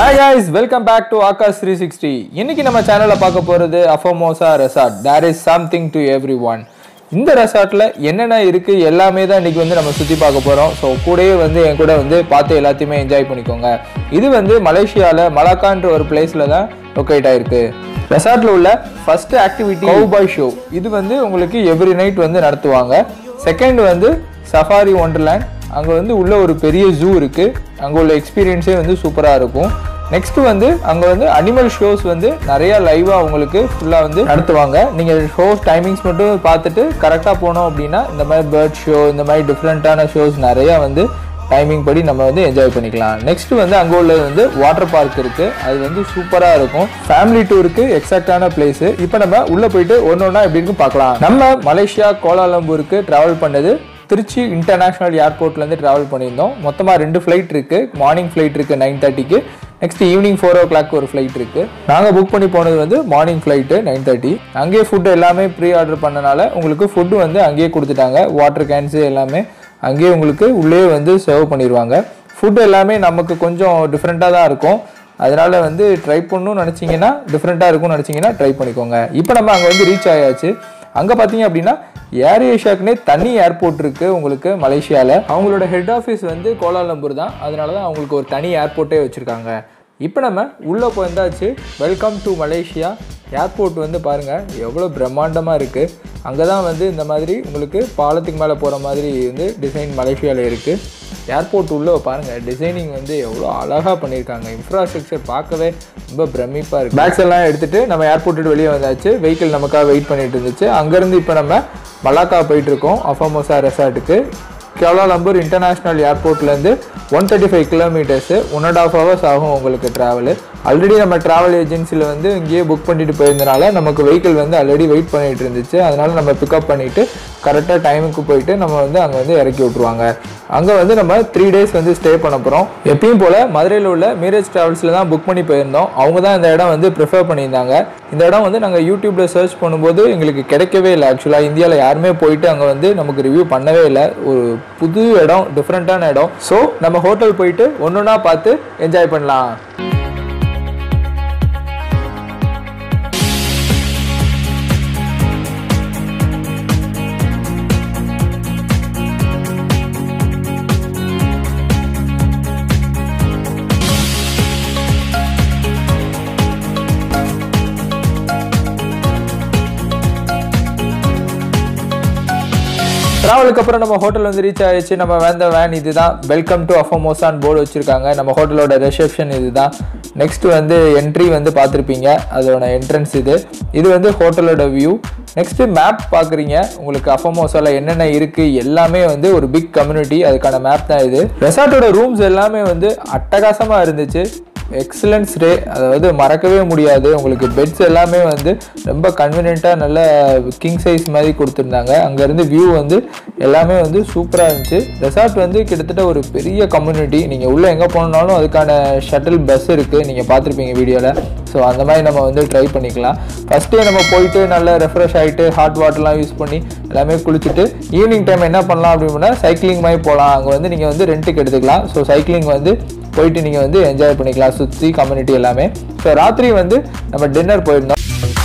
hi guys welcome back to Akash three sixty இன்னைக்கு நம்ம சேனலில் பார்க்க போகிறது A'Famosa resort there is something to everyone இந்த ரெசார்ட்டில் என்னென்ன இருக்குது எல்லாமே தான் இன்றைக்கி வந்து நம்ம சுற்றி பார்க்க போகிறோம் ஸோ கூடயே வந்து என் கூட வந்து பார்த்து எல்லாத்தையுமே என்ஜாய் பண்ணிக்கோங்க இது வந்து மலேசியாவில் மலாக்கான்ற ஒரு பிளேஸில் தான் லொக்கேட் ஆயிருக்கு ரெசார்ட்டில் உள்ள ஃபர்ஸ்ட் ஆக்டிவிட்டி கவுபாய் ஷோ இது வந்து உங்களுக்கு எவ்ரி நைட் வந்து நடத்துவாங்க செகண்ட் வந்து சஃபாரி ஒண்டர்லேண்ட் அங்கே வந்து உள்ள ஒரு பெரிய ஜூ இருக்குது அங்கே உள்ள எக்ஸ்பீரியன்ஸே வந்து சூப்பராக இருக்கும் நெக்ஸ்ட் வந்து அங்கே வந்து அனிமல் ஷோஸ் வந்து நிறையா லைவாக உங்களுக்கு ஃபுல்லாக வந்து நடத்துவாங்க நீங்கள் ஷோஸ் டைமிங்ஸ் மட்டும் பார்த்துட்டு கரெக்டாக போனோம் அப்படின்னா இந்த மாதிரி பேர்ட் ஷோ இந்த மாதிரி டிஃப்ரெண்ட்டான ஷோஸ் நிறையா வந்து டைமிங் படி நம்ம வந்து என்ஜாய் பண்ணிக்கலாம் நெக்ஸ்ட் வந்து அங்கே உள்ளது வந்து வாட்டர் பார்க் இருக்குது அது வந்து சூப்பராக இருக்கும் ஃபேமிலி டூருக்கு எக்ஸாக்டான பிளேஸ் இப்போ நம்ம உள்ளே போயிட்டு ஒன்று ஒன்றா எப்படின்னு பார்க்கலாம் நம்ம மலேசியா கோலாலம்பூருக்கு ட்ராவல் பண்ணது திருச்சி இன்டர்நேஷ்னல் ஏர்போர்ட்லேருந்து ட்ராவல் பண்ணியிருந்தோம் மொத்தமாக ரெண்டு ஃப்ளைட் இருக்குது மார்னிங் ஃப்ளைட் இருக்குது நைன் தேர்ட்டிக்கு next evening four o'clock ஒரு ஃப்ளைட் இருக்குது நாங்கள் புக் பண்ணி போனது வந்து மார்னிங் ஃப்ளைட்டு நைன் தேர்ட்டி அங்கேயே ஃபுட் எல்லாமே ப்ரீ ஆர்டர் பண்ணனால உங்களுக்கு ஃபுட்டு வந்து அங்கேயே கொடுத்துட்டாங்க வாட்டர் கேன்ஸு எல்லாமே அங்கேயே உங்களுக்கு உள்ளே வந்து சர்வ் பண்ணிடுவாங்க ஃபுட் எல்லாமே நமக்கு கொஞ்சம் டிஃப்ரெண்ட்டாக தான் இருக்கும் அதனால் வந்து ட்ரை பண்ணணும்னு நினச்சிங்கன்னா டிஃப்ரெண்ட்டாக இருக்கும்னு நினச்சிங்கன்னா ட்ரை பண்ணிக்கோங்க இப்போ நம்ம அங்கே வந்து ரீச் ஆயாச்சு அங்கே பார்த்தீங்க அப்படின்னா ஏர் ஏஷியாக்குனே தனி ஏர்போர்ட் இருக்குது உங்களுக்கு மலேசியாவில் அவங்களோட ஹெட் ஆஃபீஸ் வந்து கோலாலம்பூர் தான் அதனால தான் அவங்களுக்கு ஒரு தனி ஏர்போர்ட்டே வச்சுருக்காங்க இப்போ நம்ம உள்ளே போயிருந்தாச்சு வெல்கம் டு மலேசியா ஏர்போர்ட் வந்து பாருங்கள் எவ்வளோ பிரம்மாண்டமாக இருக்குது அங்கே தான் வந்து இந்த மாதிரி உங்களுக்கு பாலத்துக்கு மேலே போகிற மாதிரி வந்து டிசைன் மலேசியாவில் இருக்குது ஏர்போர்ட் உள்ளே பாருங்கள் டிசைனிங் வந்து எவ்வளோ அழகாக பண்ணியிருக்காங்க இன்ஃப்ராஸ்ட்ரக்சர் பார்க்கவே ரொம்ப பிரமிப்பாக இருக்குது பேக்ஸ் எல்லாம் எடுத்துகிட்டு நம்ம ஏர்போர்ட் விட்டு வெளியே வந்தாச்சு வெஹிக்கிள் நமக்காக வெயிட் பண்ணிட்டு இருந்துச்சு அங்கேருந்து இப்போ நம்ம மலாக்கா போயிட்டுருக்கோம் அஃபமோசா ரெசார்ட்டுக்கு கோலாலம்பூர் இன்டர்நேஷ்னல் ஏர்போர்ட்லேருந்து one thirty five kilometres one and half hours ஆகும் உங்களுக்கு ட்ராவலு ஆல்ரெடி நம்ம ட்ராவல் ஏஜென்சியில் வந்து இங்கேயே புக் பண்ணிட்டு போயிருந்தனால நமக்கு வெஹிக்கிள் வந்து ஆல்ரெடி வெயிட் பண்ணிட்டு இருந்துச்சு அதனால நம்ம பிக்கப் பண்ணிவிட்டு கரெக்டாக டைமுக்கு போயிட்டு நம்ம வந்து அங்கே வந்து இறக்கி விட்ருவாங்க அங்கே வந்து நம்ம த்ரீ டேஸ் வந்து ஸ்டே பண்ண போகிறோம் எப்பயும் போல் மதுரையில் உள்ள மீரேஜ் ட்ராவல்ஸில் தான் புக் பண்ணி போயிருந்தோம் அவங்க தான் இந்த இடம் வந்து ப்ரிஃபர் பண்ணியிருந்தாங்க இந்த இடம் வந்து நாங்கள் யூடியூப்பில் சர்ச் பண்ணும்போது எங்களுக்கு கிடைக்கவே இல்லை ஆக்சுவலாக இந்தியாவில் யாருமே போயிட்டு அங்கே வந்து நமக்கு ரிவ்யூ பண்ணவே இல்லை ஒரு புது இடம் டிஃப்ரெண்ட்டான இடம் ஸோ நம்ம ஹோட்டல் போயிட்டு ஒன்று ஒன்றா பார்த்து என்ஜாய் பண்ணலாம் ட்ராவலுக்கு அப்புறம் நம்ம ஹோட்டல் வந்து ரீச் ஆயிடுச்சு நம்ம வந்த வேன் இதுதான் வெல்கம் டு அஃபமோசான் போர்டு வச்சுருக்காங்க நம்ம ஹோட்டலோட ரிசப்ஷன் இதுதான் நெக்ஸ்ட் வந்து என்ட்ரி வந்து பார்த்துருப்பீங்க அதோட என்ட்ரன்ஸ் இது இது வந்து ஹோட்டலோட வியூ நெக்ஸ்ட்டு மேப் பார்க்குறீங்க உங்களுக்கு அஃபமோசாவில் என்னென்ன இருக்குது எல்லாமே வந்து ஒரு பிக் கம்யூனிட்டி அதுக்கான மேப் தான் இது ரெசார்ட்டோட ரூம்ஸ் எல்லாமே வந்து அட்டகாசமாக இருந்துச்சு எக்ஸலன்ஸ் டே அதாவது மறக்கவே முடியாது உங்களுக்கு பெட்ஸ் எல்லாமே வந்து ரொம்ப கன்வீனியண்ட்டாக நல்ல கிங் சைஸ் மாதிரி கொடுத்துருந்தாங்க அங்கேருந்து வியூ வந்து எல்லாமே வந்து சூப்பராக இருந்துச்சு ரெசார்ட் வந்து கிட்டத்தட்ட ஒரு பெரிய கம்யூனிட்டி நீங்கள் உள்ளே எங்கே போனாலும் அதுக்கான ஷட்டில் பஸ் இருக்குது நீங்கள் பார்த்துருப்பீங்க வீடியோவில் ஸோ அந்த மாதிரி நம்ம வந்து ட்ரை பண்ணிக்கலாம் ஃபஸ்ட்டே நம்ம போயிட்டு நல்லா ரெஃப்ரெஷ் ஆகிட்டு ஹாட் வாட்டர்லாம் யூஸ் பண்ணி எல்லாமே குளிச்சுட்டு ஈவினிங் டைம் என்ன பண்ணலாம் அப்படின்னா சைக்கிளிங் மாதிரி போகலாம் அங்கே வந்து நீங்கள் வந்து ரெண்ட்டுக்கு எடுத்துக்கலாம் ஸோ சைக்கிளிங் வந்து போயிட்டு நீங்கள் வந்து என்ஜாய் பண்ணிக்கலாம் சுற்றி கம்யூனிட்டி எல்லாமே ஸோ ராத்திரி வந்து நம்ம டின்னர் போயிருந்தோம்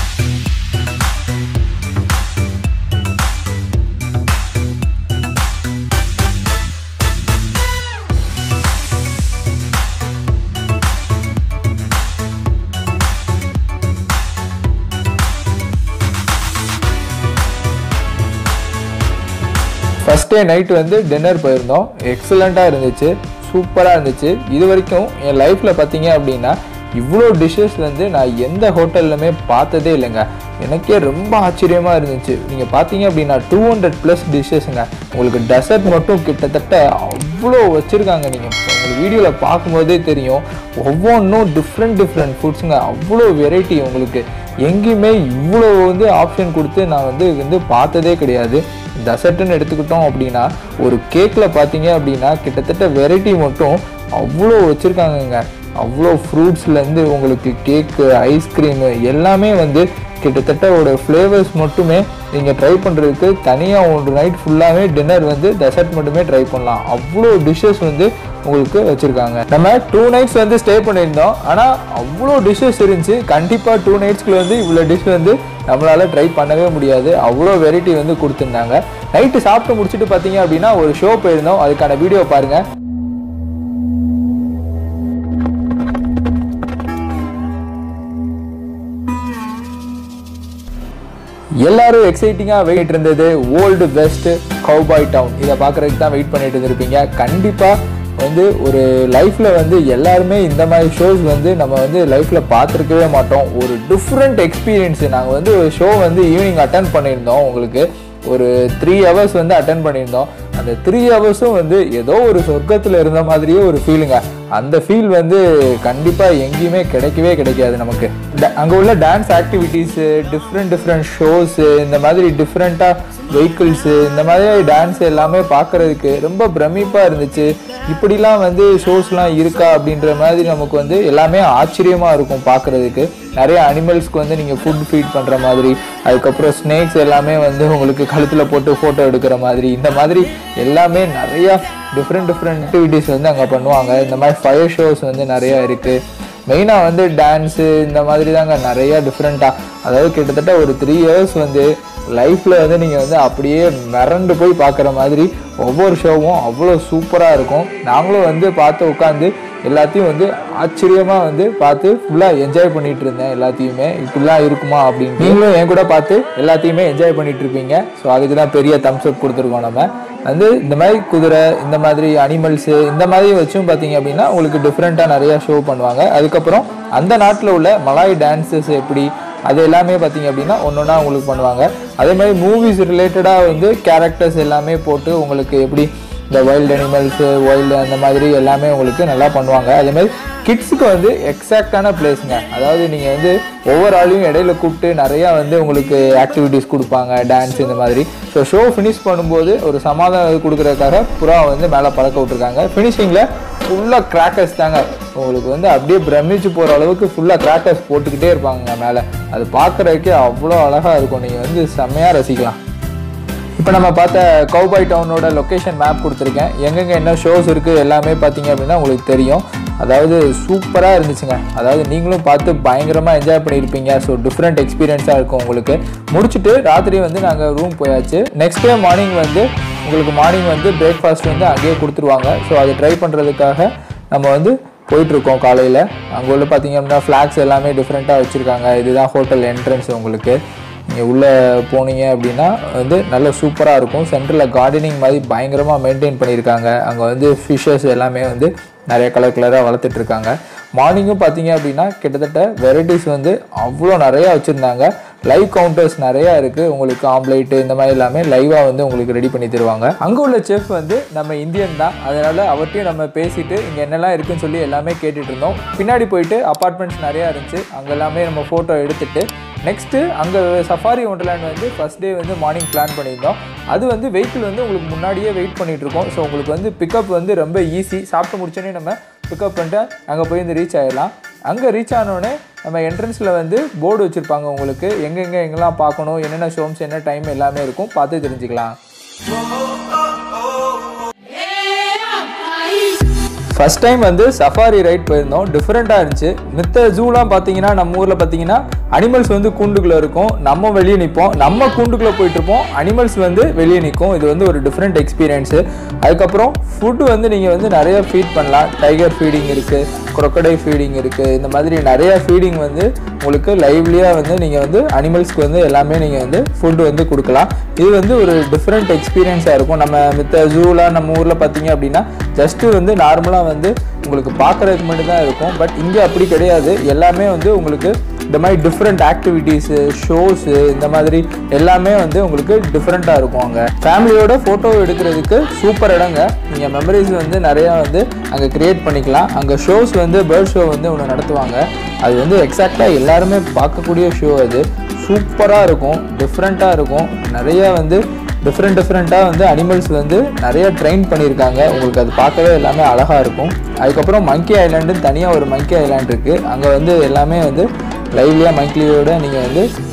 ஃபஸ்ட் டே நைட் வந்து டின்னர் போயிருந்தோம் எக்ஸலண்ட்டாக இருந்துச்சு சூப்பராக இருந்துச்சு இது வரைக்கும் என் லைஃப்பில் பார்த்தீங்க அப்படின்னா இவ்வளோ டிஷ்ஷஸ் வந்து நான் எந்த ஹோட்டல்லுமே பார்த்ததே இல்லைங்க எனக்கே ரொம்ப ஆச்சரியமாக இருந்துச்சு நீங்கள் பார்த்தீங்க அப்படின்னா டூ ஹண்ட்ரட் ப்ளஸ் டிஷ்ஷஸுங்க உங்களுக்கு டெசர்ட் மட்டும் கிட்டத்தட்ட அவ்வளோ வச்சுருக்காங்க நீங்கள் உங்களுக்கு வீடியோவில் பார்க்கும்போதே தெரியும் ஒவ்வொன்றும் டிஃப்ரெண்ட் டிஃப்ரெண்ட் ஃபுட்ஸுங்க அவ்வளோ வெரைட்டி உங்களுக்கு எங்கேயுமே இவ்வளோ வந்து ஆப்ஷன் கொடுத்து நான் வந்து வந்து பார்த்ததே கிடையாது டெசர்ட்டுன்னு எடுத்துக்கிட்டோம் அப்படின்னா ஒரு கேக்கில் பார்த்தீங்க அப்படின்னா கிட்டத்தட்ட வெரைட்டி மட்டும் அவ்வளோ வச்சுருக்காங்கங்க அவ்வளோ ஃப்ரூட்ஸ்லேருந்து உங்களுக்கு கேக்கு ஐஸ்கிரீமு எல்லாமே வந்து கிட்டத்தட்ட ஒரு ஃப்ளேவர்ஸ் மட்டுமே நீங்கள் ட்ரை பண்ணுறதுக்கு தனியாக ஒரு நைட் ஃபுல்லாகவே டின்னர் வந்து டெசர்ட் மட்டுமே ட்ரை பண்ணலாம் அவ்வளோ டிஷ்ஷஸ் வந்து உங்களுக்கு வச்சுருக்காங்க நம்ம டூ நைட்ஸ் வந்து ஸ்டே பண்ணியிருந்தோம் ஆனால் அவ்வளோ டிஷ்ஷஸ் இருந்துச்சு கண்டிப்பாக டூ நைட்ஸ்க்குள்ள வந்து இவ்வளோ டிஷ் வந்து நம்மளால் ட்ரை பண்ணவே முடியாது அவ்வளோ வெரைட்டி வந்து கொடுத்துருந்தாங்க நைட்டு சாப்பிட்டு முடிச்சுட்டு பார்த்தீங்க அப்படின்னா ஒரு ஷோ போயிருந்தோம் அதுக்கான வீடியோ பாருங்கள் எல்லாரும் எக்ஸைட்டிங்காக வெயிட் இருந்தது ஓல்டு வெஸ்ட் கவுபாய் டவுன் இதை பார்க்குறதுக்கு தான் வெயிட் பண்ணிட்டு இருந்திருப்பீங்க கண்டிப்பாக வந்து ஒரு லைஃப்பில் வந்து எல்லாருமே இந்த மாதிரி ஷோஸ் வந்து நம்ம வந்து லைஃப்பில் பார்த்துருக்கவே மாட்டோம் ஒரு டிஃப்ரெண்ட் எக்ஸ்பீரியன்ஸ் நாங்கள் வந்து ஒரு ஷோ வந்து ஈவினிங் அட்டன் பண்ணியிருந்தோம் உங்களுக்கு ஒரு த்ரீ ஹவர்ஸ் வந்து அட்டன் பண்ணியிருந்தோம் அந்த த்ரீ ஹவர்ஸும் வந்து ஏதோ ஒரு சொர்க்கத்தில் இருந்த மாதிரியே ஒரு ஃபீலுங்க அந்த ஃபீல் வந்து கண்டிப்பாக எங்கேயுமே கிடைக்கவே கிடைக்காது நமக்கு அங்கே உள்ள dance activities different different shows இந்த மாதிரி டிஃப்ரெண்ட்டாக வெஹிக்கிள்ஸு இந்த மாதிரி டான்ஸ் எல்லாமே பார்க்குறதுக்கு ரொம்ப பிரமிப்பாக இருந்துச்சு இப்படிலாம் வந்து ஷோஸ்லாம் இருக்கா அப்படின்ற மாதிரி நமக்கு வந்து எல்லாமே ஆச்சரியமாக இருக்கும் பார்க்குறதுக்கு நிறைய அனிமல்ஸ்க்கு வந்து நீங்கள் ஃபுட் ஃபீட் பண்ணுற மாதிரி அதுக்கப்புறம் ஸ்னேக்ஸ் எல்லாமே வந்து உங்களுக்கு கழுத்தில் போட்டு ஃபோட்டோ எடுக்கிற மாதிரி இந்த மாதிரி எல்லாமே நிறையா டிஃப்ரெண்ட் டிஃப்ரெண்ட் ஆக்டிவிட்டீஸ் வந்து அங்கே பண்ணுவாங்க இந்த மாதிரி ஃபயர் ஷோஸ் வந்து நிறையா இருக்குது மெயினாக வந்து டான்ஸு இந்த மாதிரி தாங்க நிறையா டிஃப்ரெண்ட்டாக அதாவது கிட்டத்தட்ட ஒரு த்ரீ இயர்ஸ் வந்து லைஃப்பில் வந்து நீங்கள் வந்து அப்படியே மிரண்டு போய் பார்க்குற மாதிரி ஒவ்வொரு ஷோவும் அவ்வளோ சூப்பராக இருக்கும் நாங்களும் வந்து பார்த்து உட்காந்து எல்லாத்தையும் வந்து ஆச்சரியமாக வந்து பார்த்து ஃபுல்லாக என்ஜாய் பண்ணிட்டு இருந்தேன் எல்லாத்தையுமே இப்படிலாம் இருக்குமா அப்படின்னு நீங்களும் என் கூட பார்த்து எல்லாத்தையுமே என்ஜாய் பண்ணிட்டு இருப்பீங்க ஸோ அதுக்கு தான் பெரிய தம்ஸ் அப் கொடுத்துருக்கோம் நம்ம வந்து இந்த மாதிரி குதிரை இந்த மாதிரி அனிமல்ஸு இந்த மாதிரி வச்சும் பார்த்தீங்க அப்படின்னா உங்களுக்கு டிஃப்ரெண்ட்டாக நிறையா ஷோ பண்ணுவாங்க அதுக்கப்புறம் அந்த நாட்டில் உள்ள மலாய் டான்ஸஸ் எப்படி அது எல்லாமே பார்த்தீங்க அப்படின்னா ஒன்று ஒன்றா உங்களுக்கு பண்ணுவாங்க அதே மாதிரி மூவிஸ் ரிலேட்டடாக வந்து கேரக்டர்ஸ் எல்லாமே போட்டு உங்களுக்கு எப்படி இந்த வைல்டு அனிமல்ஸு வைல்டு அந்த மாதிரி எல்லாமே உங்களுக்கு நல்லா பண்ணுவாங்க அதே மாதிரி கிட்ஸுக்கு வந்து எக்ஸாக்டான பிளேஸுங்க அதாவது நீங்கள் வந்து ஒவ்வொரு ஆளையும் இடையில கூப்பிட்டு நிறையா வந்து உங்களுக்கு ஆக்டிவிட்டீஸ் கொடுப்பாங்க டான்ஸ் இந்த மாதிரி ஸோ ஷோ ஃபினிஷ் பண்ணும்போது ஒரு சமாதானம் கொடுக்குறதுக்காக புறா வந்து மேலே பறக்க விட்ருக்காங்க ஃபினிஷிங்கில் ஃபுல்லாக கிராக்கர்ஸ் தாங்க உங்களுக்கு வந்து அப்படியே பிரமிச்சு போகிற அளவுக்கு ஃபுல்லாக கிராக்கர்ஸ் போட்டுக்கிட்டே இருப்பாங்க மேலே அது பார்க்குறதுக்கே அவ்வளோ அழகாக இருக்கும் நீங்கள் வந்து செம்மையாக ரசிக்கலாம் இப்போ நம்ம பார்த்த கௌபாய் டவுனோட லொக்கேஷன் மேப் கொடுத்துருக்கேன் எங்கெங்கே என்ன ஷோஸ் இருக்குது எல்லாமே பார்த்தீங்க அப்படின்னா உங்களுக்கு தெரியும் அதாவது சூப்பராக இருந்துச்சுங்க அதாவது நீங்களும் பார்த்து பயங்கரமாக என்ஜாய் பண்ணியிருப்பீங்க ஸோ டிஃப்ரெண்ட் எக்ஸ்பீரியன்ஸாக இருக்கும் உங்களுக்கு முடிச்சுட்டு ராத்திரி வந்து நாங்கள் ரூம் போயாச்சு நெக்ஸ்ட் டே மார்னிங் வந்து உங்களுக்கு மார்னிங் வந்து பிரேக்ஃபாஸ்ட் வந்து அங்கேயே கொடுத்துருவாங்க ஸோ அதை ட்ரை பண்ணுறதுக்காக நம்ம வந்து போயிட்டுருக்கோம் காலையில் அங்கே உள்ள பார்த்தீங்க அப்படின்னா ஃப்ளாக்ஸ் எல்லாமே டிஃப்ரெண்ட்டாக வச்சுருக்காங்க இதுதான் ஹோட்டல் என்ட்ரன்ஸ் உங்களுக்கு நீங்கள் உள்ளே போனீங்க அப்படின்னா வந்து நல்ல சூப்பராக இருக்கும் சென்டரில் கார்டனிங் மாதிரி பயங்கரமாக மெயின்டைன் பண்ணியிருக்காங்க அங்கே வந்து ஃபிஷ்ஷஸ் எல்லாமே வந்து நிறைய கலர் கலராக வளர்த்துட்டு இருக்காங்க மார்னிங்கும் பார்த்தீங்க அப்படின்னா கிட்டத்தட்ட வெரைட்டிஸ் வந்து அவ்வளோ நிறையா வச்சுருந்தாங்க லைவ் கவுண்டர்ஸ் நிறையா இருக்குது உங்களுக்கு ஆம்லேட்டு இந்த மாதிரி எல்லாமே லைவாக வந்து உங்களுக்கு ரெடி பண்ணி தருவாங்க அங்கே உள்ள செஃப் வந்து நம்ம இந்தியன் தான் அதனால் அவர்கிட்டையும் நம்ம பேசிட்டு இங்கே என்னெல்லாம் இருக்குன்னு சொல்லி எல்லாமே கேட்டுட்டு இருந்தோம் பின்னாடி போயிட்டு அப்பார்ட்மெண்ட்ஸ் நிறையா இருந்துச்சு அங்கே எல்லாமே நம்ம ஃபோட்டோ எடுத்துட்டு நெக்ஸ்ட்டு அங்கே சஃபாரி ஒண்டர்லேண்ட் வந்து ஃபஸ்ட் டே வந்து மார்னிங் பிளான் பண்ணியிருந்தோம் அது வந்து வெஹிக்கிள் வந்து உங்களுக்கு முன்னாடியே வெயிட் பண்ணிட்டு இருக்கோம் ஸோ உங்களுக்கு வந்து பிக்கப் வந்து ரொம்ப ஈஸி சாப்பிட்டு முடிச்சோன்னே நம்ம பிக்கப் பண்ணிட்டு அங்கே போய் வந்து ரீச் ஆகிடலாம் அங்கே ரீச் ஆனோடனே நம்ம என்ட்ரன்ஸில் வந்து போர்டு வச்சுருப்பாங்க உங்களுக்கு எங்கெங்கே எங்கெல்லாம் பார்க்கணும் என்னென்ன ஷோம்ஸ் என்ன டைம் எல்லாமே இருக்கும் பார்த்து தெரிஞ்சுக்கலாம் ஃபர்ஸ்ட் டைம் வந்து சஃபாரி ரைட் போயிருந்தோம் டிஃப்ரெண்ட்டாக இருந்துச்சு மித்த ஜூலாம் பார்த்தீங்கன்னா நம்ம ஊரில் பார்த்தீங்கன்னா அனிமல்ஸ் வந்து கூண்டுக்குள்ளே இருக்கும் நம்ம வெளியே நிற்போம் நம்ம கூண்டுக்குள்ளே போயிட்டு இருப்போம் அனிமல்ஸ் வந்து வெளியே நிற்கும் இது வந்து ஒரு டிஃப்ரெண்ட் எக்ஸ்பீரியன்ஸு அதுக்கப்புறம் ஃபுட்டு வந்து நீங்கள் வந்து நிறைய ஃபீட் பண்ணலாம் டைகர் ஃபீடிங் இருக்குது crocodile ஃபீடிங் இருக்குது இந்த மாதிரி நிறைய ஃபீடிங் வந்து உங்களுக்கு லைவ்லியாக வந்து நீங்கள் வந்து அனிமல்ஸ்க்கு வந்து எல்லாமே நீங்கள் வந்து ஃபுட்டு வந்து கொடுக்கலாம் இது வந்து ஒரு டிஃப்ரெண்ட் எக்ஸ்பீரியன்ஸாக இருக்கும் நம்ம மித்த ஜூலாம் நம்ம ஊரில் பார்த்தீங்க அப்படின்னா ஜஸ்ட்டு வந்து நார்மலாக வந்து உங்களுக்கு பார்க்குறதுக்கு மட்டும்தான் இருக்கும் பட் இங்கே அப்படி கிடையாது எல்லாமே வந்து உங்களுக்கு இந்த மாதிரி டிஃப்ரெண்ட் ஆக்டிவிட்டீஸு ஷோஸு இந்த மாதிரி எல்லாமே வந்து உங்களுக்கு டிஃப்ரெண்ட்டாக இருக்கும் அங்கே ஃபேமிலியோட ஃபோட்டோ எடுக்கிறதுக்கு சூப்பர் இடங்க நீங்கள் மெமரிஸ் வந்து நிறையா வந்து அங்கே க்ரியேட் பண்ணிக்கலாம் அங்கே ஷோஸ் வந்து பேர்ட் ஷோ வந்து ஒன்று நடத்துவாங்க அது வந்து எக்ஸாக்டாக எல்லாருமே பார்க்கக்கூடிய ஷோ அது சூப்பராக இருக்கும் டிஃப்ரெண்ட்டாக இருக்கும் நிறையா வந்து டிஃப்ரெண்ட் டிஃப்ரெண்ட்டாக வந்து அனிமல்ஸ் வந்து நிறைய ட்ரெயின் பண்ணியிருக்காங்க உங்களுக்கு அது பார்க்கவே எல்லாமே அழகாக இருக்கும் அதுக்கப்புறம் மங்கி ஐலாண்டுன்னு தனியாக ஒரு மங்கி ஐலாண்ட் இருக்குது அங்கே வந்து எல்லாமே வந்து லைவ்லியாக மங்கிலியோட நீங்கள் வந்து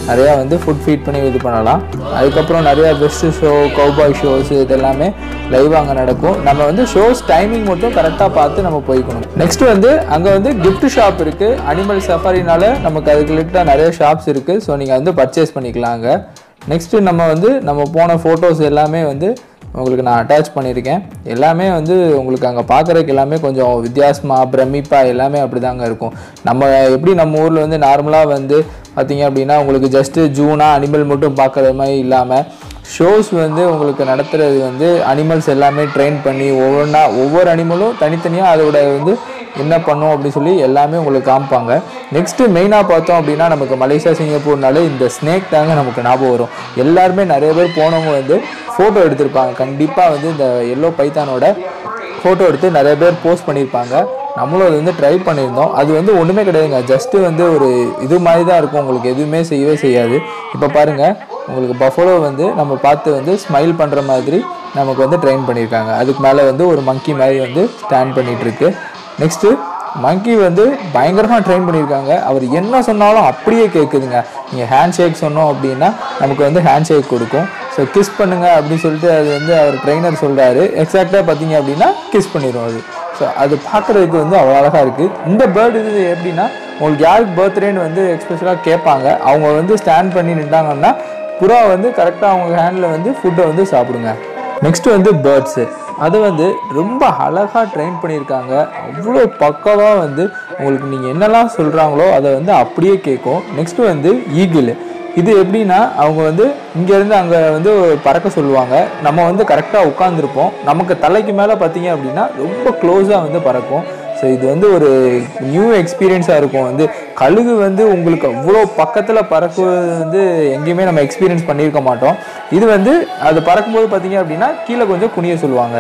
நிறையா வந்து ஃபுட் ஃபீட் பண்ணி இது பண்ணலாம் அதுக்கப்புறம் நிறையா பெஸ்ட் ஷோ கவுபாய் ஷோஸ் இது எல்லாமே லைவ் அங்கே நடக்கும் நம்ம வந்து ஷோஸ் டைமிங் மட்டும் கரெக்டாக பார்த்து நம்ம போய்க்கணும் நெக்ஸ்ட் வந்து அங்கே வந்து gift ஷாப் இருக்குது அனிமல் சஃபாரினால நமக்கு அதுக்கு ரிலேட்டடாக நிறைய ஷாப்ஸ் இருக்குது ஸோ நீங்கள் வந்து பர்ச்சேஸ் பண்ணிக்கலாம் அங்கே நெக்ஸ்ட்டு நம்ம வந்து நம்ம போன ஃபோட்டோஸ் எல்லாமே வந்து உங்களுக்கு நான் அட்டாச் பண்ணியிருக்கேன் எல்லாமே வந்து உங்களுக்கு அங்கே பார்க்குறதுக்கு எல்லாமே கொஞ்சம் வித்தியாசமாக பிரமிப்பாக எல்லாமே அப்படி தாங்க இருக்கும் நம்ம எப்படி நம்ம ஊரில் வந்து நார்மலாக வந்து பார்த்தீங்க அப்படின்னா உங்களுக்கு ஜஸ்ட்டு ஜூனாக அனிமல் மட்டும் பார்க்குற மாதிரி இல்லாமல் ஷோஸ் வந்து உங்களுக்கு நடத்துறது வந்து அனிமல்ஸ் எல்லாமே ட்ரெயின் பண்ணி ஒவ்வொன்றா ஒவ்வொரு அனிமலும் தனித்தனியாக அதோட வந்து என்ன பண்ணும் அப்படின்னு சொல்லி எல்லாமே உங்களுக்கு காமிப்பாங்க நெக்ஸ்ட்டு மெயினாக பார்த்தோம் அப்படின்னா நமக்கு மலேசியா சிங்கப்பூர்னாலே இந்த ஸ்னேக் தாங்க நமக்கு ஞாபகம் வரும் எல்லாருமே நிறைய பேர் போனவங்க வந்து ஃபோட்டோ எடுத்திருப்பாங்க கண்டிப்பாக வந்து இந்த எல்லோ பைத்தானோட ஃபோட்டோ எடுத்து நிறைய பேர் போஸ்ட் பண்ணியிருப்பாங்க நம்மளும் அது வந்து ட்ரை பண்ணியிருந்தோம் அது வந்து ஒன்றுமே கிடையாதுங்க ஜஸ்ட்டு வந்து ஒரு இது மாதிரி தான் இருக்கும் உங்களுக்கு எதுவுமே செய்யவே செய்யாது இப்போ பாருங்கள் உங்களுக்கு பஃபலோ வந்து நம்ம பார்த்து வந்து ஸ்மைல் பண்ணுற மாதிரி நமக்கு வந்து ட்ரெயின் பண்ணியிருக்காங்க அதுக்கு மேலே வந்து ஒரு மங்கி மாதிரி வந்து ஸ்டாண்ட் பண்ணிகிட்டு இருக்கு நெக்ஸ்ட்டு மங்கி வந்து பயங்கரமாக ட்ரெயின் பண்ணியிருக்காங்க அவர் என்ன சொன்னாலும் அப்படியே கேட்குதுங்க நீங்கள் ஹேண்ட் ஷேக் சொன்னோம் அப்படின்னா நமக்கு வந்து ஹேண்ட் ஷேக் கொடுக்கும் ஸோ கிஸ் பண்ணுங்க அப்படின்னு சொல்லிட்டு அது வந்து அவர் ட்ரெயினர் சொல்கிறாரு எக்ஸாக்டாக பார்த்தீங்க அப்படின்னா கிஸ் பண்ணிடும் அது ஸோ அது பார்க்குறதுக்கு வந்து அவ்வளோ அழகாக இருக்குது இந்த பேர்டு இது எப்படின்னா உங்களுக்கு யாருக்கு பர்த்டேன்னு வந்து எக்ஸ்பெஷலாக கேட்பாங்க அவங்க வந்து ஸ்டாண்ட் பண்ணி நின்றாங்கன்னா புறா வந்து கரெக்டாக அவங்க ஹேண்டில் வந்து ஃபுட்டை வந்து சாப்பிடுங்க நெக்ஸ்ட் வந்து பேர்ட்ஸு அது வந்து ரொம்ப அழகாக ட்ரெயின் பண்ணியிருக்காங்க அவ்வளோ பக்கவாக வந்து உங்களுக்கு நீங்கள் என்னெல்லாம் சொல்கிறாங்களோ அதை வந்து அப்படியே கேட்கும் நெக்ஸ்ட் வந்து ஈகிள் இது எப்படின்னா அவங்க வந்து இங்கேருந்து அங்கே வந்து பறக்க சொல்லுவாங்க நம்ம வந்து கரெக்டாக உட்காந்துருப்போம் நமக்கு தலைக்கு மேலே பார்த்தீங்க அப்படின்னா ரொம்ப க்ளோஸாக வந்து பறக்கும் ஸோ இது வந்து ஒரு நியூ எக்ஸ்பீரியன்ஸாக இருக்கும் வந்து கழுகு வந்து உங்களுக்கு அவ்வளோ பக்கத்தில் பறக்குவது வந்து எங்கேயுமே நம்ம எக்ஸ்பீரியன்ஸ் பண்ணியிருக்க மாட்டோம் இது வந்து அது பறக்கும்போது பார்த்தீங்க அப்படின்னா கீழே கொஞ்சம் குனிய சொல்லுவாங்க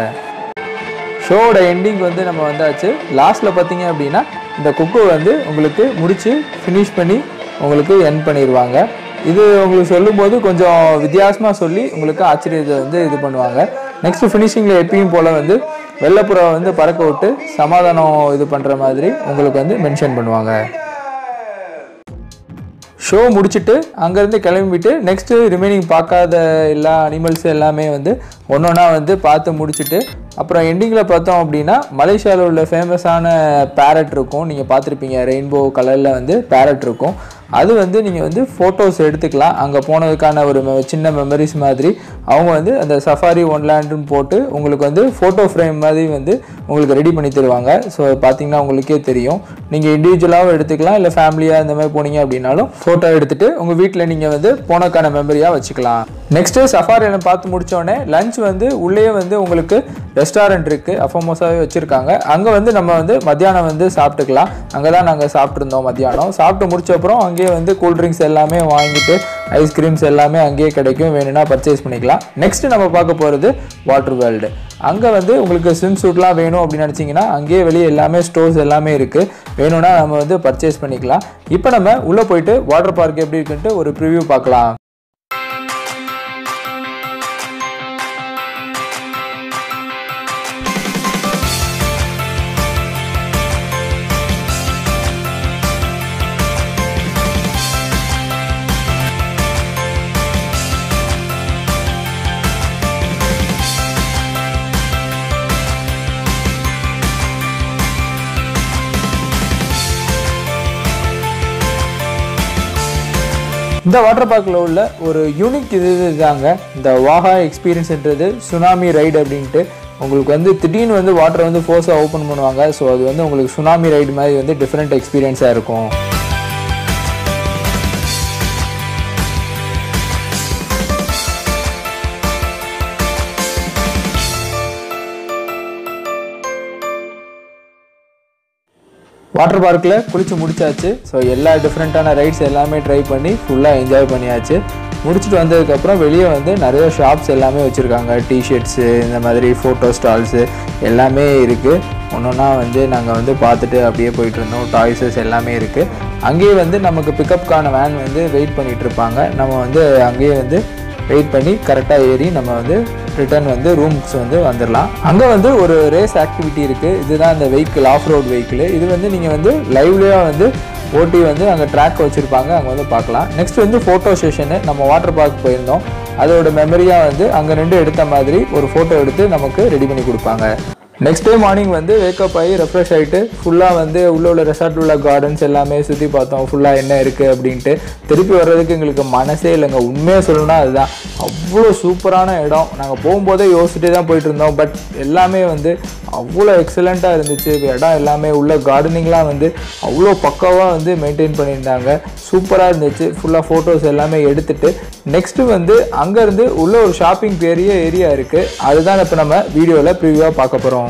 ஷோவோட எண்டிங் வந்து நம்ம வந்தாச்சு லாஸ்ட்டில் பார்த்தீங்க அப்படின்னா இந்த குக்கு வந்து உங்களுக்கு முடிச்சு ஃபினிஷ் பண்ணி உங்களுக்கு என் பண்ணிடுவாங்க இது உங்களுக்கு சொல்லும்போது கொஞ்சம் வித்தியாசமாக சொல்லி உங்களுக்கு ஆச்சரியத்தை வந்து இது பண்ணுவாங்க நெக்ஸ்ட் ஃபினிஷிங்கில் எப்பயும் போல் வந்து வெள்ளைப்புறா வந்து பறக்க விட்டு சமாதானம் இது பண்ணுற மாதிரி உங்களுக்கு வந்து மென்ஷன் பண்ணுவாங்க ஷோ முடிச்சுட்டு அங்கேருந்து கிளம்பிட்டு நெக்ஸ்ட்டு ரிமைனிங் பார்க்காத எல்லா அனிமல்ஸ் எல்லாமே வந்து ஒன்று ஒன்றா வந்து பார்த்து முடிச்சுட்டு அப்புறம் எண்டிங்கில் பார்த்தோம் அப்படின்னா மலேசியாவில் உள்ள ஃபேமஸான பேரட் இருக்கும் நீங்கள் பார்த்துருப்பீங்க ரெயின்போ கலரில் வந்து பேரட் இருக்கும் அது வந்து நீங்கள் வந்து ஃபோட்டோஸ் எடுத்துக்கலாம் அங்கே போனதுக்கான ஒரு மெ- சின்ன மெமரிஸ் மாதிரி அவங்க வந்து அந்த சஃபாரி ஒன்லேண்டுன்னு போட்டு உங்களுக்கு வந்து ஃபோட்டோ ஃப்ரேம் மாதிரி வந்து உங்களுக்கு ரெடி பண்ணி தருவாங்க ஸோ பார்த்தீங்கன்னா உங்களுக்கே தெரியும் நீங்கள் இண்டிவிஜுவலாகவும் எடுத்துக்கலாம் இல்லை ஃபேமிலியாக இந்த மாதிரி போனீங்க அப்படின்னாலும் ஃபோட்டோ எடுத்துட்டு உங்கள் வீட்டில் நீங்கள் வந்து போனக்கான மெமரியாக வச்சுக்கலாம் நெக்ஸ்ட்டு சஃபாரியில் பார்த்து முடிச்சோடனே லஞ்ச் வந்து உள்ளே வந்து உங்களுக்கு ரெஸ்டாரண்ட் இருக்குது அஃபமோஸாகவே வச்சுருக்காங்க அங்கே வந்து நம்ம வந்து மத்தியானம் வந்து சாப்பிட்டுக்கலாம் அங்கே தான் நாங்கள் சாப்பிட்ருந்தோம் மத்தியானம் சாப்பிட்டு முடிச்ச அப்புறம் அங்கேயே வந்து கூல் ட்ரிங்க்ஸ் எல்லாமே வாங்கிட்டு ஐஸ்கிரீம்ஸ் எல்லாமே அங்கேயே கிடைக்கும் வேணும்னா பர்ச்சேஸ் பண்ணிக்கலாம் நெக்ஸ்ட் நம்ம பார்க்க போகிறது வாட்டர் வேர்ல்டு அங்கே வந்து உங்களுக்கு ஸ்விம் சூட்லாம் வேணும் அப்படின்னு நினச்சிங்கன்னா அங்கேயே வெளியே எல்லாமே ஸ்டோர்ஸ் எல்லாமே இருக்குது வேணும்னா நம்ம வந்து பர்ச்சேஸ் பண்ணிக்கலாம் இப்போ நம்ம உள்ளே போயிட்டு வாட்டர் பார்க் எப்படி இருக்குன்ட்டு ஒரு ப்ரிவ்யூ பார்க்கலாம் இந்த வாட்டர் பார்க்கில் உள்ள ஒரு யூனிக் இது இதுதாங்க இந்த வாஹா எக்ஸ்பீரியன்ஸ்ன்றது சுனாமி ரைடு அப்படின்ட்டு உங்களுக்கு வந்து திடீர்னு வந்து வாட்டரை வந்து ஃபோர்ஸாக ஓப்பன் பண்ணுவாங்க ஸோ அது வந்து உங்களுக்கு சுனாமி ரைடு மாதிரி வந்து டிஃப்ரெண்ட் எக்ஸ்பீரியன்ஸாக இருக்கும் வாட்டர் பார்க்கில் குளிச்சு முடிச்சாச்சு ஸோ எல்லா டிஃப்ரெண்ட்டான ரைட்ஸ் எல்லாமே ட்ரை பண்ணி ஃபுல்லாக என்ஜாய் பண்ணியாச்சு முடிச்சுட்டு வந்ததுக்கப்புறம் வெளியே வந்து நிறைய ஷாப்ஸ் எல்லாமே வச்சுருக்காங்க டிஷர்ட்ஸு இந்த மாதிரி ஃபோட்டோ ஸ்டால்ஸு எல்லாமே இருக்குது ஒன்று ஒன்றா வந்து நாங்கள் வந்து பார்த்துட்டு அப்படியே போயிட்டு இருந்தோம் டாய்ஸஸ் எல்லாமே இருக்குது அங்கேயே வந்து நமக்கு பிக்கப்கான வேன் வந்து வெயிட் பண்ணிட்டு இருப்பாங்க நம்ம வந்து அங்கேயே வந்து வெயிட் பண்ணி கரெக்டாக ஏறி நம்ம வந்து ரிட்டர்ன் வந்து ரூம்ஸ் வந்து வந்துடலாம் அங்கே வந்து ஒரு ரேஸ் ஆக்டிவிட்டி இருக்குது இதுதான் இந்த வெஹிக்கிள் ஆஃப் ரோட் வெஹிக்கிள் இது வந்து நீங்கள் வந்து லைவ்லேயே வந்து ஓட்டி வந்து அங்கே ட்ராக் வச்சுருப்பாங்க அங்கே வந்து பார்க்கலாம் நெக்ஸ்ட் வந்து ஃபோட்டோ செஷனு நம்ம வாட்டர் பார்க் போயிருந்தோம் அதோட மெமரியாக வந்து அங்கே நின்று எடுத்த மாதிரி ஒரு ஃபோட்டோ எடுத்து நமக்கு ரெடி பண்ணி கொடுப்பாங்க நெக்ஸ்ட் டே மார்னிங் வந்து வேக்கப் ஆகி ரெஃப்ரெஷ் ஆகிட்டு ஃபுல்லாக வந்து உள்ள உள்ள ரெசார்ட் உள்ள கார்டன்ஸ் எல்லாமே சுற்றி பார்த்தோம் ஃபுல்லாக என்ன இருக்குது அப்படின்ட்டு திருப்பி வர்றதுக்கு எங்களுக்கு மனசே இல்லைங்க உண்மையாக சொல்லணும்னா அதுதான் அவ்வளோ சூப்பரான இடம் நாங்கள் போகும்போதே யோசிச்சுட்டே தான் போயிட்டு இருந்தோம் பட் எல்லாமே வந்து அவ்வளோ எக்ஸலண்ட்டாக இருந்துச்சு இடம் எல்லாமே உள்ள கார்டனிங்லாம் வந்து அவ்வளோ பக்காவாக வந்து மெயின்டைன் பண்ணியிருந்தாங்க சூப்பராக இருந்துச்சு ஃபுல்லாக ஃபோட்டோஸ் எல்லாமே எடுத்துட்டு நெக்ஸ்ட்டு வந்து அங்கேருந்து உள்ள ஒரு ஷாப்பிங் பெரிய ஏரியா இருக்குது அதுதான் இப்போ நம்ம வீடியோவில் ப்ரிவியூவாக பார்க்க போகிறோம்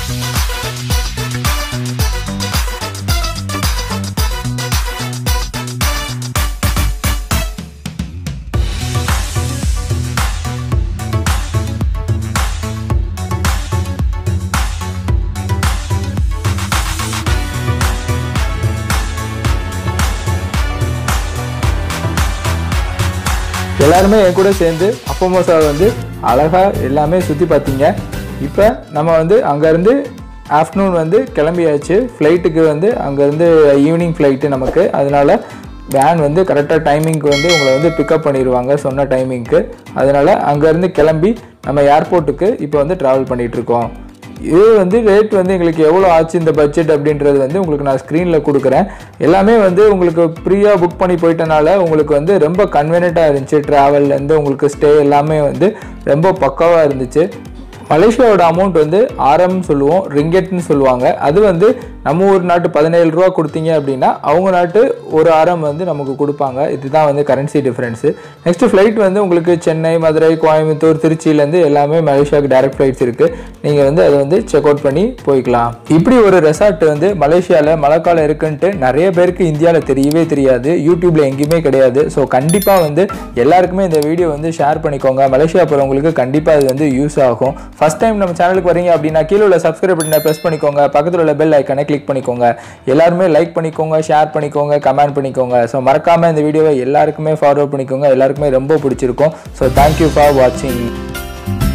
எல்லாருமே என் கூட சேர்ந்து அப்பமோசா வந்து அழகாக எல்லாமே சுற்றி பார்த்தீங்க இப்போ நம்ம வந்து அங்கேருந்து ஆஃப்டர்நூன் வந்து கிளம்பியாச்சு ஃப்ளைட்டுக்கு வந்து அங்கேருந்து ஈவினிங் ஃப்ளைட்டு நமக்கு அதனால வேன் வந்து கரெக்டாக டைமிங்க்கு வந்து உங்களை வந்து பிக்கப் பண்ணிடுவாங்க சொன்ன டைமிங்க்கு அதனால் அங்கேருந்து கிளம்பி நம்ம ஏர்போர்ட்டுக்கு இப்போ வந்து ட்ராவல் பண்ணிகிட்ருக்கோம் இது வந்து ரேட் வந்து எங்களுக்கு எவ்வளோ ஆச்சு இந்த பட்ஜெட் அப்படின்றது வந்து உங்களுக்கு நான் ஸ்க்ரீனில் கொடுக்குறேன் எல்லாமே வந்து உங்களுக்கு ஃப்ரீயாக புக் பண்ணி போயிட்டனால உங்களுக்கு வந்து ரொம்ப கன்வீனியண்ட்டாக இருந்துச்சு ட்ராவல்லேருந்து உங்களுக்கு ஸ்டே எல்லாமே வந்து ரொம்ப பக்காவாக இருந்துச்சு மலேசியாவோட அமௌண்ட் வந்து ஆரம் சொல்லுவோம் ரிங்கெட்னு சொல்லுவாங்க அது வந்து நம்ம ஊர் நாட்டு பதினேழு ரூபா கொடுத்தீங்க அப்படின்னா அவங்க நாட்டு ஒரு ஆரம் வந்து நமக்கு கொடுப்பாங்க இதுதான் வந்து கரன்சி டிஃப்ரென்ஸு நெக்ஸ்ட் ஃப்ளைட் வந்து உங்களுக்கு சென்னை மதுரை கோயம்புத்தூர் திருச்சியிலேருந்து எல்லாமே மலேசியாவுக்கு டைரக்ட் ஃப்ளைட்ஸ் இருக்குது நீங்கள் வந்து அதை வந்து செக் அவுட் பண்ணி போய்க்கலாம் இப்படி ஒரு ரெசார்ட் வந்து மலேசியாவில் மழைக்காலம் இருக்குன்ட்டு நிறைய பேருக்கு இந்தியாவில் தெரியவே தெரியாது யூடியூப்பில் எங்கேயுமே கிடையாது ஸோ கண்டிப்பாக வந்து எல்லாருக்குமே இந்த வீடியோ வந்து ஷேர் பண்ணிக்கோங்க மலேசியா போகிறவங்களுக்கு கண்டிப்பாக இது வந்து யூஸ் ஆகும் ஃபஸ்ட் டைம் நம்ம சேனலுக்கு வரீங்க அப்படின்னா கீழே உள்ள சப்ஸ்கிரைப் பட்டனை ப்ரெஸ் பண்ணிக்கோங்க பக்கத்தில் உள்ள பெல் ஐக்கனை கிளிக் பண்ணிக்கோங்க எல்லாருமே லைக் பண்ணிக்கோங்க ஷேர் பண்ணிக்கோங்க கமெண்ட் பண்ணிக்கோங்க ஸோ மறக்காமல் இந்த வீடியோவை எல்லாருக்குமே ஃபார்வர்ட் பண்ணிக்கோங்க எல்லாருக்குமே ரொம்ப பிடிச்சிருக்கும் ஸோ தேங்க்யூ ஃபார் வாட்சிங்